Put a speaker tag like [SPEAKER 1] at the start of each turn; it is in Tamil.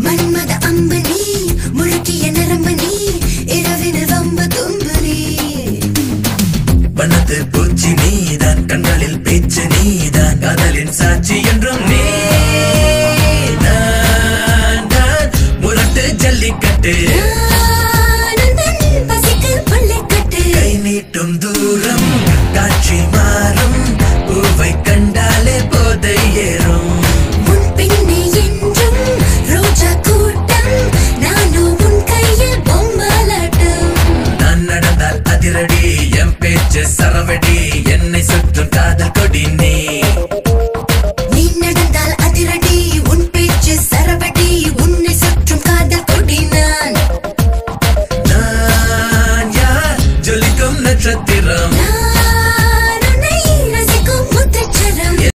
[SPEAKER 1] மன்மத அம்பு நீ முழுக்கிய நரம்பு நீ இரவினில் வம்பு தும்பு நீ
[SPEAKER 2] வண்ணத்து பூச்சி நீதான் கண்களில் பேச்சு நீதான் காதலின் சாட்சி என்றும் நீ